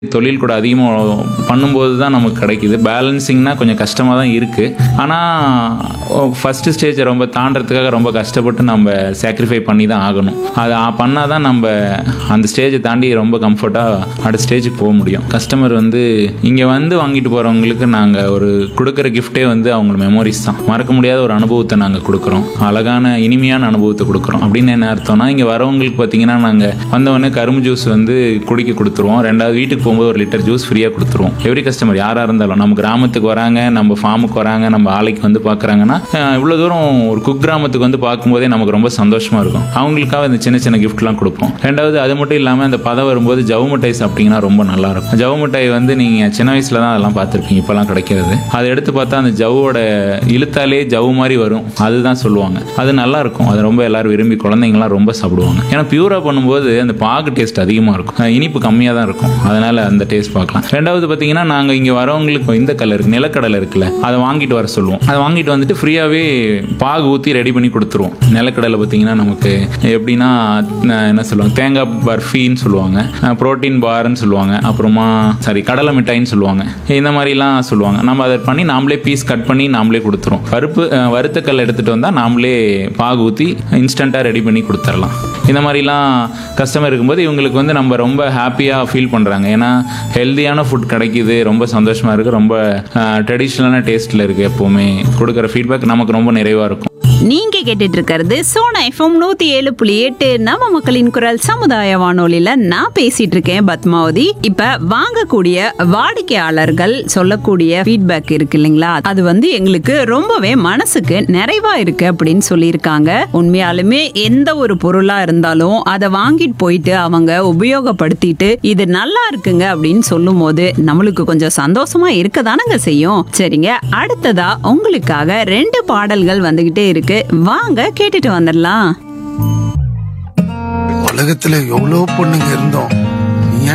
தொழில் கூட அதிகமாக பண்ணும்போது தான் நமக்கு கிடைக்குது பேலன்சிங்னா கொஞ்சம் கஷ்டமாக தான் இருக்குது ஆனால் ஃபஸ்ட்டு ஸ்டேஜை ரொம்ப தாண்டறதுக்காக ரொம்ப கஷ்டப்பட்டு நம்ம சாக்ரிஃபை பண்ணி தான் ஆகணும் அதை பண்ணால் தான் நம்ம அந்த ஸ்டேஜை தாண்டி ரொம்ப கம்ஃபர்ட்டாக அடுத்த ஸ்டேஜுக்கு போக முடியும் கஸ்டமர் வந்து இங்கே வந்து வாங்கிட்டு போகிறவங்களுக்கு நாங்கள் ஒரு கொடுக்குற கிஃப்ட்டே வந்து அவங்க மெமோரிஸ் தான் மறக்க முடியாத ஒரு அனுபவத்தை நாங்கள் கொடுக்குறோம் அழகான இனிமையான அனுபவத்தை கொடுக்குறோம் அப்படின்னு என்ன அர்த்தம்னா இங்கே வரவங்களுக்கு பார்த்தீங்கன்னா நாங்கள் வந்தவொடனே கரும்பு ஜூஸ் வந்து குடிக்க கொடுத்துருவோம் ரெண்டாவது வீட்டுக்கு போகும்போது ஒரு லிட்டர் ஜூஸ் ஃப்ரீயாக கொடுத்துருவோம் எவ்ரி கஸ்டமர் யாராக இருந்தாலும் நம்ம கிராமத்துக்கு வராங்க நம்ம ஃபார்முக்கு வராங்க நம்ம ஆலைக்கு வந்து பார்க்குறாங்கன்னா இவ்வளோ தூரம் ஒரு குக் கிராமத்துக்கு வந்து பார்க்கும்போதே நமக்கு ரொம்ப சந்தோஷமாக இருக்கும் அவங்களுக்காக இந்த சின்ன சின்ன கிஃப்ட்லாம் கொடுப்போம் ரெண்டாவது அது மட்டும் இல்லாமல் அந்த பதம் வரும்போது ஜவு மிட்டாய் சாப்பிட்டீங்கன்னா ரொம்ப நல்லா இருக்கும் ஜவு மிட்டாய் வந்து நீங்கள் சின்ன வயசில் தான் அதெல்லாம் பார்த்துருப்பீங்க இப்போலாம் கிடைக்கிறது அதை எடுத்து பார்த்தா அந்த ஜவ்வோட இழுத்தாலே ஜவு மாதிரி வரும் அதுதான் சொல்லுவாங்க அது நல்லா இருக்கும் அது ரொம்ப எல்லாரும் விரும்பி குழந்தைங்களாம் ரொம்ப சாப்பிடுவாங்க ஏன்னா பியூராக பண்ணும்போது அந்த பாகு டேஸ்ட் அதிகமாக இருக்கும் அஹ் இனிப்பு கம்மியாக தான் இருக்கும் அதனால அந்த டேஸ்ட் பார்க்கலாம் ரெண்டாவது பார்த்தீங்கன்னா நாங்கள் இங்கே வரவங்களுக்கு இந்த கலர் நிலக்கடலை இருக்குல்ல அதை வாங்கிட்டு வர சொல்லுவோம் அதை வாங்கிட்டு வந்துட்டு ஃப்ரீயாகவே பாகு ஊற்றி ரெடி பண்ணி கொடுத்துருவோம் நிலக்கடலை பார்த்தீங்கன்னா நமக்கு எப்படின்னா அஹ் என்ன சொல்லுவாங்க தேங்காய் பர்ஃபின்னு சொல்லுவாங்க ப்ரோட்டீன் பார்ன்னு சொல்லுவாங்க அப்புறமா சாரி கடலை மிட்டாய்ன்னு சொல்லுவாங்க இந்த மாதிரிலாம் சொல்லுவாங்க நம்ம அதை பண்ணி நாமளே பீஸ் கட் பண்ணி நாமளே கொடுத்துருவோம் பருப்பு அஹ் வறுத்தக்கல் எடுத்துகிட்டு வந்தால் நாமளே பாகு ஊற்றி இன்ஸ்டண்ட்டாக ரெடி பண்ணி கொடுத்துடலாம் இந்த மாதிரிலாம் கஸ்டமர் இருக்கும்போது இவங்களுக்கு வந்து நம்ம ரொம்ப ஹாப்பியாக ஃபீல் பண்ணுறாங்க ஏன்னா ஹெல்தியான ஃபுட் கிடைக்குது ரொம்ப சந்தோஷமாக இருக்குது ரொம்ப ட்ரெடிஷ்னலான டேஸ்ட்டில் இருக்குது எப்போவுமே கொடுக்குற ஃபீட்பேக் நமக்கு ரொம்ப நிறைவாக இருக்கும் நீங்க கேட்டுட்டு இருக்கிறது சோனா எஃப்எம் நூத்தி ஏழு புள்ளி எட்டு நம்ம மக்களின் குரல் சமுதாய வானொலியில நான் பேசிட்டு இருக்கேன் பத்மாவதி இப்ப வாங்கக்கூடிய வாடிக்கையாளர்கள் சொல்லக்கூடிய ஃபீட்பேக் இருக்கு இல்லைங்களா அது வந்து எங்களுக்கு ரொம்பவே மனசுக்கு நிறைவா இருக்கு அப்படின்னு சொல்லியிருக்காங்க உண்மையாலுமே எந்த ஒரு பொருளா இருந்தாலும் அதை வாங்கிட்டு போயிட்டு அவங்க உபயோகப்படுத்திட்டு இது நல்லா இருக்குங்க அப்படின்னு சொல்லும் போது நம்மளுக்கு கொஞ்சம் சந்தோஷமா இருக்க தானங்க செய்யும் சரிங்க அடுத்ததா உங்களுக்காக ரெண்டு பாடல்கள் வந்துகிட்டே இருக்கு வாங்க கேட்டுட்டு வந்துடலாம் உலகத்துல எவ்வளவு பொண்ணுங்க இருந்தோம்